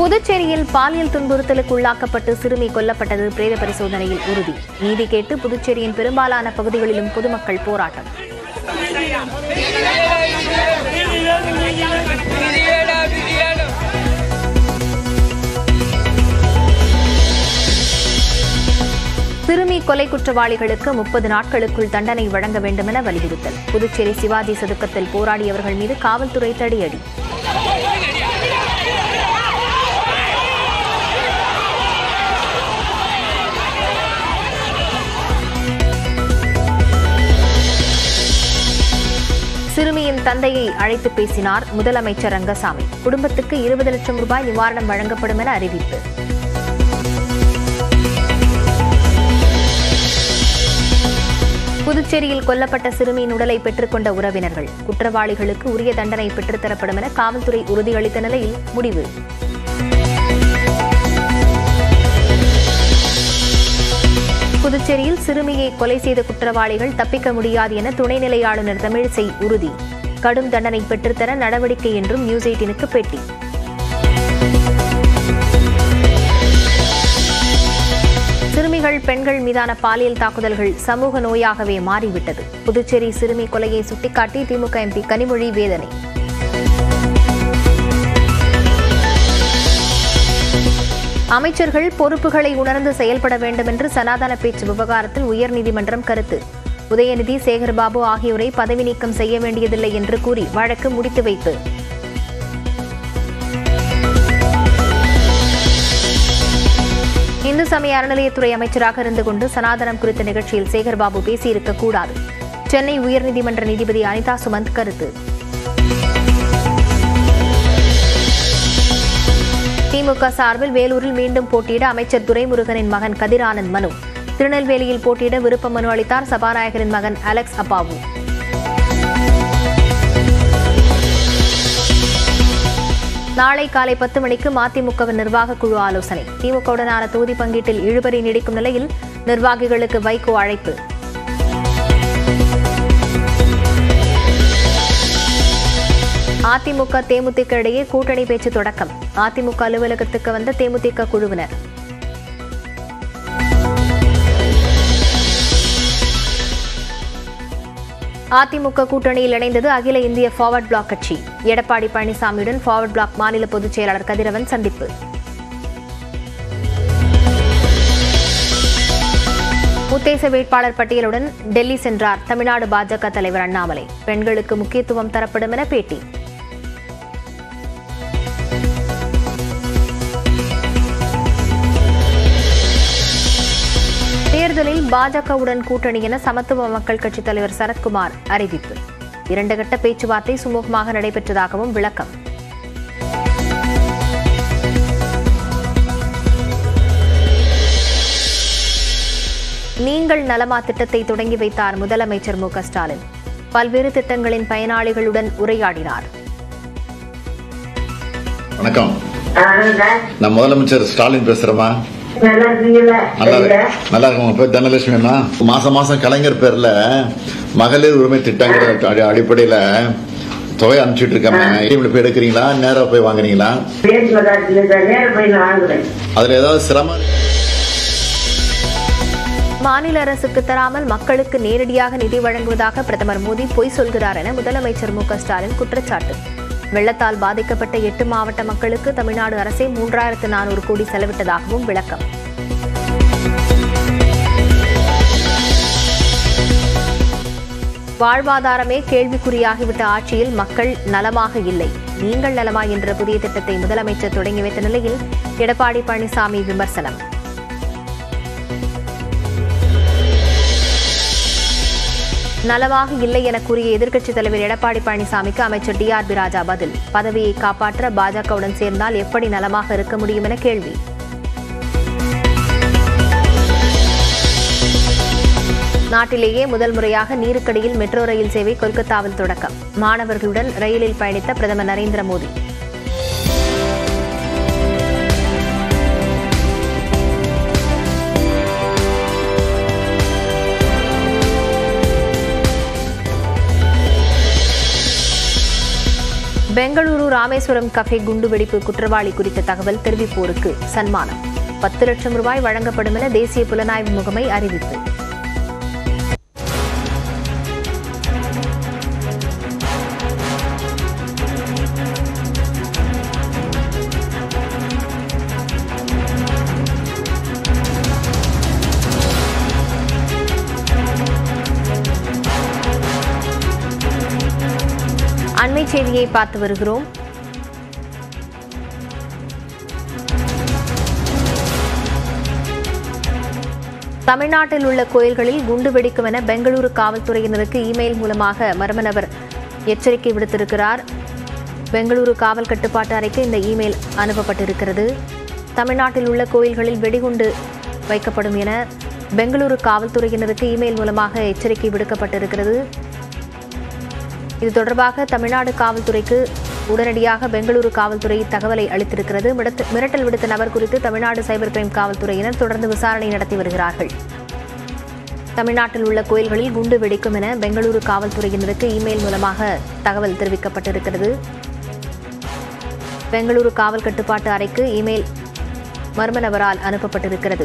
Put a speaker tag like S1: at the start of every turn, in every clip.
S1: புதுச்சேரியில் பாலியல் துன்புறுத்தலுக்கு உள்ளாக்கப்பட்டு சிறுமி கொல்லப்பட்டது பிரேத பரிசோதனையில் உறுதி நீதி கேட்டு புதுச்சேரியின் பெரும்பாலான பகுதிகளிலும் பொதுமக்கள் போராட்டம் சிறுமி கொலை குற்றவாளிகளுக்கு முப்பது நாட்களுக்குள் தண்டனை வழங்க வேண்டுமென வலியுறுத்தல் புதுச்சேரி சிவாஜி சதுக்கத்தில் போராடியவர்கள் மீது காவல்துறை தடியடி சிறுமியின் தந்தையை அழைத்து பேசினார் முதலமைச்சர் ரங்கசாமி குடும்பத்துக்கு இருபது லட்சம் ரூபாய் நிவாரணம் வழங்கப்படும் என அறிவிப்பு புதுச்சேரியில் கொல்லப்பட்ட சிறுமியின் உடலை பெற்றுக்கொண்ட உறவினர்கள் குற்றவாளிகளுக்கு உரிய தண்டனை பெற்றுத்தரப்படும் என காவல்துறை உறுதியளித்த நிலையில் முடிவு புதுச்சேரியில் சிறுமியை கொலை செய்த குற்றவாளிகள் தப்பிக்க முடியாது என துணைநிலை ஆளுநர் தமிழிசை உறுதி கடும் தண்டனை பெற்றுத்தர நடவடிக்கை என்றும் நியூஸ் எயிட்டினுக்கு பேட்டி சிறுமிகள் பெண்கள் மீதான பாலியல் தாக்குதல்கள் சமூக நோயாகவே மாறிவிட்டது புதுச்சேரி சிறுமி கொலையை சுட்டிக்காட்டி திமுக எம்பி கனிமொழி வேதனை அமைச்சர்கள் பொறுப்புகளை உணர்ந்து செயல்பட வேண்டும் என்று சனாதன பேச்சு விவகாரத்தில் உயர்நீதிமன்றம் கருத்து உதயநிதி சேகர்பாபு ஆகியோரை பதவி நீக்கம் செய்ய வேண்டியதில்லை என்று கூறி வழக்கு முடித்து வைப்பு இந்து சமய அறநிலையத்துறை அமைச்சராக இருந்து கொண்டு சனாதனம் குறித்த நிகழ்ச்சியில் சேகர்பாபு பேசியிருக்க கூடாது சென்னை உயர்நீதிமன்ற நீதிபதி அனிதா சுமந்த் கருத்து திமுக சார்பில் வேலூரில் மீண்டும் போட்டியிட அமைச்சர் துரைமுருகனின் மகன் கதிரானந்த் மனு திருநெல்வேலியில் போட்டியிட விருப்ப மனு அளித்தார் சபாநாயகரின் மகன் அலெக்ஸ் அப்பாவு நாளை காலை பத்து மணிக்கு மதிமுகவின் நிர்வாக குழு ஆலோசனை திமுகவுடனான தொகுதி பங்கீட்டில் இழுபறி நீடிக்கும் நிலையில் நிர்வாகிகளுக்கு வைகோ அழைப்பு அதிமுக தேமுதிக இடையே கூட்டணி பேச்சு தொடக்கம் அதிமுக அலுவலகத்துக்கு வந்த தேமுதிக குழுவினர் அதிமுக கூட்டணியில் இணைந்தது அகில இந்திய ஃபார்வர்ட் பிளாக் கட்சி எடப்பாடி பழனிசாமியுடன் ஃபார்வர்ட் பிளாக் மாநில பொதுச் செயலாளர் கதிரவன் சந்திப்பு உத்தேச வேட்பாளர் பட்டியலுடன் டெல்லி சென்றார் தமிழ்நாடு பாஜக தலைவர் அண்ணாமலை பெண்களுக்கு முக்கியத்துவம் தரப்படும் என பேட்டி தேர்தலில் பாஜகவுடன் கூட்டணி என சமத்துவ மக்கள் கட்சித் தலைவர் சரத்குமார் அறிவிப்பு இரண்டு கட்ட பேச்சுவார்த்தை சுமூகமாக நடைபெற்றதாகவும் விளக்கம் நீங்கள் நலமா திட்டத்தை தொடங்கி வைத்தார் முதலமைச்சர் மு க ஸ்டாலின் பல்வேறு திட்டங்களின் பயனாளிகளுடன் உரையாடினார்
S2: வணக்கம்
S3: ஆமாங்க.
S2: நான் முதலமைச்சர் ஸ்டாலின் பேசுறேம்மா
S3: நல்லா இருக்கீங்களா?
S2: நல்லா இருக்கு
S3: சரிங்க.
S2: நல்லா இருக்கும் உங்க பேர் தனலட்சுமி அம்மா மாசம் மாசம் கலைஞர் பேர்ல மகளிர் உரிமை திட்டங்கிற அடி- அடிப்படையில தொகை அனுப்பிச்சிட்டு இருக்கேன் இவங்களை போய் எடுக்கிறீங்களா நேரா போய் வாங்குறீங்களா
S3: பேசுல தான் இருக்குது சார். நேரா போய் நான் வாங்குறேன்.
S2: அதுல ஏதாவது சிரமம்
S1: மாநில அரசுக்கு தராமல் மக்களுக்கு நேரடியாக நிதி வழங்குவதாக பிரதமர் மோடி பொய் சொல்கிறார் என முதலமைச்சர் மு க ஸ்டாலின் குற்றச்சாட்டு வெள்ளத்தால் பாதிக்கப்பட்ட எட்டு மாவட்ட மக்களுக்கு தமிழ்நாடு அரசே மூன்றாயிரத்து நானூறு கோடி செலவிட்டதாகவும் விளக்கம் வாழ்வாதாரமே கேள்விக்குறியாகிவிட்ட ஆட்சியில் மக்கள் நலமாக இல்லை நீங்கள் நலமா என்ற புதிய திட்டத்தை முதலமைச்சர் தொடங்கி வைத்த நிலையில் எடப்பாடி பழனிசாமி விமர்சனம் நலமாக இல்லை என கூறிய எதிர்க்கட்சித் தலைவர் எடப்பாடி பழனிசாமிக்கு அமைச்சர் டி ஆர் பி ராஜா பதில் பதவியை காப்பாற்ற பாஜகவுடன் சேர்ந்தால் எப்படி நலமாக இருக்க முடியும் என கேள்வி நாட்டிலேயே முதல் முறையாக நீருக்கடியில் மெட்ரோ ரயில் சேவை கொல்கத்தாவில் தொடக்கம் மாணவர்களுடன் ரயிலில் பயணித்த பிரதமர் நரேந்திர மோடி பெங்களூரு ராமேஸ்வரம் கஃபே குண்டுவெடிப்பு குற்றவாளி குறித்த தகவல் தெரிவிப்போருக்கு சன்மானம் பத்து லட்சம் ரூபாய் வழங்கப்படும் என தேசிய புலனாய்வு முகமை அறிவிப்பு அண்மை செய்தியை பார்த்து வருகிறோம் தமிழ்நாட்டில் உள்ள கோயில்களில் குண்டு வெடிக்கும் என பெங்களூரு காவல்துறையினருக்கு இமெயில் மூலமாக மர்ம நபர் எச்சரிக்கை விடுத்திருக்கிறார் பெங்களூரு காவல் கட்டுப்பாட்டு அறைக்கு இந்த இமெயில் அனுப்பப்பட்டிருக்கிறது தமிழ்நாட்டில் உள்ள கோயில்களில் வெடிகுண்டு வைக்கப்படும் என பெங்களூரு காவல்துறையினருக்கு இமெயில் மூலமாக எச்சரிக்கை விடுக்கப்பட்டிருக்கிறது இது தொடர்பாக தமிழ்நாடு காவல்துறைக்கு உடனடியாக பெங்களூரு காவல்துறை தகவலை அளித்திருக்கிறது மிடத்து- மிரட்டல் விடுத்த நபர் குறித்து தமிழ்நாடு சைபர் கிரைம் காவல்துறையினர் தொடர்ந்து விசாரணை நடத்தி வருகிறார்கள் தமிழ்நாட்டில் உள்ள கோயில்களில் குண்டு வெடிக்கும் என பெங்களூரு காவல்துறையினருக்கு இமெயில் மூலமாக தகவல் தெரிவிக்கப்பட்டிருக்கிறது பெங்களூரு காவல் கட்டுப்பாட்டு அறைக்கு இமெயில் மர்ம நபரால் அனுப்பப்பட்டிருக்கிறது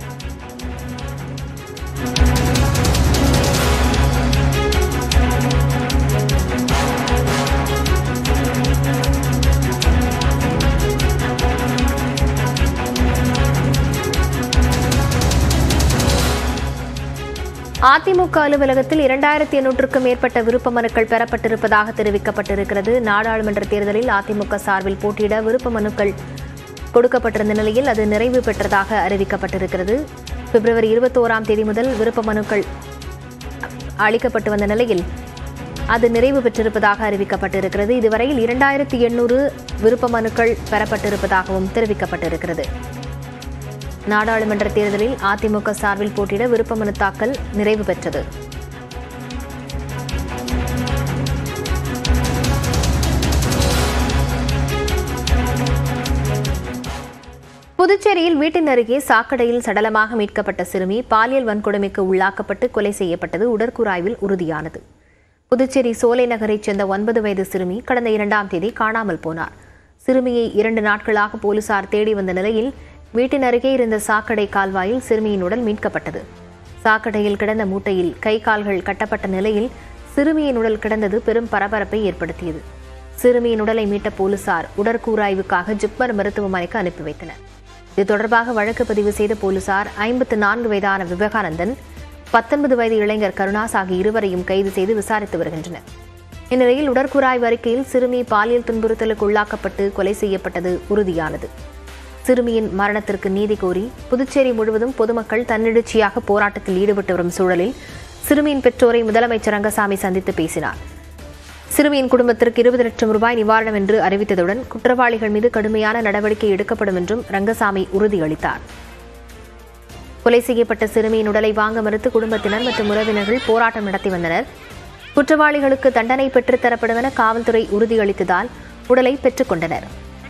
S1: அதிமுக அலுவலகத்தில் இரண்டாயிரத்தி எண்ணூற்றுக்கும் மேற்பட்ட விருப்ப மனுக்கள் பெறப்பட்டிருப்பதாக தெரிவிக்கப்பட்டிருக்கிறது நாடாளுமன்ற தேர்தலில் அதிமுக சார்பில் போட்டியிட விருப்ப மனுக்கள் கொடுக்கப்பட்டிருந்த நிலையில் அது நிறைவு பெற்றதாக அறிவிக்கப்பட்டிருக்கிறது பிப்ரவரி இருபத்தோராம் தேதி முதல் விருப்ப மனுக்கள் அளிக்கப்பட்டு வந்த நிலையில் அது நிறைவு பெற்றிருப்பதாக அறிவிக்கப்பட்டிருக்கிறது இதுவரையில் இரண்டாயிரத்தி எண்ணூறு விருப்ப மனுக்கள் பெறப்பட்டிருப்பதாகவும் தெரிவிக்கப்பட்டிருக்கிறது நாடாளுமன்ற தேர்தலில் அதிமுக சார்பில் போட்டியிட விருப்ப மனு தாக்கல் நிறைவு பெற்றது புதுச்சேரியில் வீட்டின் அருகே சாக்கடையில் சடலமாக மீட்கப்பட்ட சிறுமி பாலியல் வன்கொடுமைக்கு உள்ளாக்கப்பட்டு கொலை செய்யப்பட்டது உடற்கூராய்வில் உறுதியானது புதுச்சேரி சோலை நகரைச் சேர்ந்த ஒன்பது வயது சிறுமி கடந்த இரண்டாம் தேதி காணாமல் போனார் சிறுமியை இரண்டு நாட்களாக போலீசார் தேடி வந்த நிலையில் வீட்டின் அருகே இருந்த சாக்கடை கால்வாயில் சிறுமியின் உடல் மீட்கப்பட்டது சாக்கடையில் கிடந்த மூட்டையில் கை கால்கள் கட்டப்பட்ட நிலையில் சிறுமியின் உடல் கிடந்தது பெரும் பரபரப்பை ஏற்படுத்தியது சிறுமியின் உடலை மீட்ட போலீசார் உடற்கூராய்வுக்காக ஜிப்மர் மருத்துவமனைக்கு அனுப்பி வைத்தனர் இது தொடர்பாக வழக்கு பதிவு செய்த போலீசார் ஐம்பத்து நான்கு வயதான விவேகானந்தன் பத்தொன்பது வயது இளைஞர் கருணாஸ் ஆகிய இருவரையும் கைது செய்து விசாரித்து வருகின்றனர் இந்நிலையில் உடற்கூராய்வு அறிக்கையில் சிறுமி பாலியல் துன்புறுத்தலுக்கு உள்ளாக்கப்பட்டு கொலை செய்யப்பட்டது உறுதியானது சிறுமியின் மரணத்திற்கு நீதி கோரி புதுச்சேரி முழுவதும் பொதுமக்கள் தன்னெழுச்சியாக போராட்டத்தில் ஈடுபட்டு வரும் சூழலில் சிறுமியின் பெற்றோரை முதலமைச்சர் ரங்கசாமி சந்தித்து பேசினார் சிறுமியின் குடும்பத்திற்கு இருபது லட்சம் ரூபாய் நிவாரணம் என்று அறிவித்ததுடன் குற்றவாளிகள் மீது கடுமையான நடவடிக்கை எடுக்கப்படும் என்றும் ரங்கசாமி உறுதியளித்தார் கொலை செய்யப்பட்ட சிறுமியின் உடலை வாங்க மறுத்து குடும்பத்தினர் மற்றும் உறவினர்கள் போராட்டம் நடத்தி வந்தனர் குற்றவாளிகளுக்கு தண்டனை பெற்றுத் தரப்படும் என காவல்துறை உறுதியளித்ததால் உடலை பெற்றுக் கொண்டனர்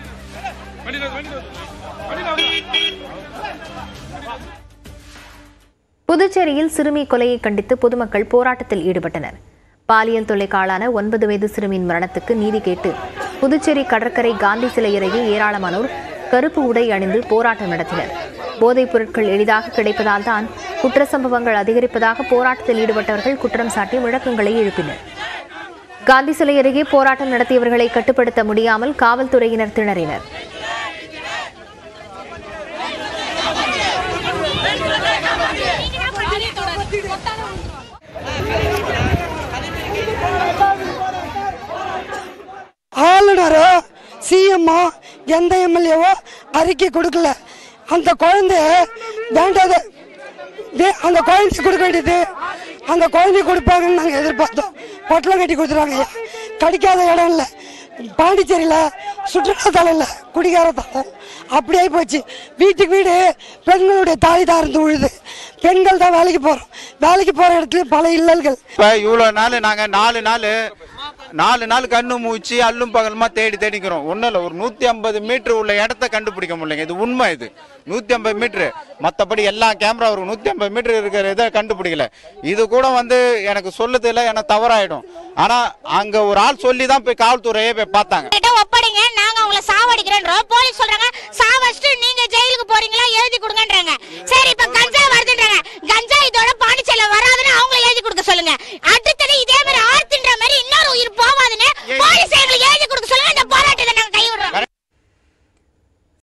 S1: புதுச்சேரியில் சிறுமி கொலையை கண்டித்து பொதுமக்கள் போராட்டத்தில் ஈடுபட்டனர் பாலியல் தொல்லைக்கு ஆளான ஒன்பது வயது சிறுமியின் மரணத்துக்கு நீதி கேட்டு புதுச்சேரி கடற்கரை காந்தி சிலை அருகே ஏராளமானோர் கருப்பு உடை அணிந்து போராட்டம் நடத்தினர் போதைப் பொருட்கள் எளிதாக கிடைப்பதால் தான் குற்ற சம்பவங்கள் அதிகரிப்பதாக போராட்டத்தில் ஈடுபட்டவர்கள் குற்றம் சாட்டி முழக்கங்களை எழுப்பினர் காந்தி சிலை அருகே போராட்டம் நடத்தியவர்களை கட்டுப்படுத்த முடியாமல் காவல்துறையினர் திணறினர்
S4: ஆளுநரோ சிஎம்ஓ எந்த எம்எல்ஏவோ அறிக்கை கொடுக்கல அந்த குழந்தைய வேண்டாத வே- அந்த குழந்தை கொடுக்க வேண்டியது அந்த குழந்தை கொடுப்பாங்கன்னு நாங்கள் எதிர்பார்த்தோம் பொட்டலம் கட்டி கொடுத்துருவாங்க ஐயா கிடைக்காத இடம் இல்லை பாண்டிச்சேரியில் சுற்றுலாத்தலம் குடிகார தலம் அப்படி ஆகி போச்சு வீட்டுக்கு வீடு பெண்களுடைய தாலி தான் இருந்து உழுது பெண்கள் தான் வேலைக்கு போகிறோம் வேலைக்கு போகிற இடத்துல பல இல்லல்கள்
S5: இப்போ இவ்வளோ நாள் நாங்கள் நாலு நாள் நாலு நாள் கண்ணு மூச்சு அல்லும் பகலுமா தேடி தேடிக்கிறோம் ஒன்றும் இல்லை ஒரு நூற்றி ஐம்பது மீட்டர் உள்ள இடத்த கண்டுபிடிக்க முடியலைங்க இது உண்மை இது நூற்றி ஐம்பது மீட்ரு மற்றபடி எல்லா கேமரா ஒரு நூற்றி ஐம்பது மீட்டர் இருக்கிற இதை கண்டுபிடிக்கல இது கூட வந்து எனக்கு சொல்லுதில்ல எனக்கு தவறாயிடும் ஆனால் அங்கே ஒரு ஆள் சொல்லி தான் போய் காவல்துறையே போய் பார்த்தாங்க
S6: கிட்ட ஒப்படைங்க நாங்க அவங்கள சாவடிக்கிறோன்றோம் போலீஸ் சொல்றாங்க சாவடிச்சுட்டு நீங்க ஜெயில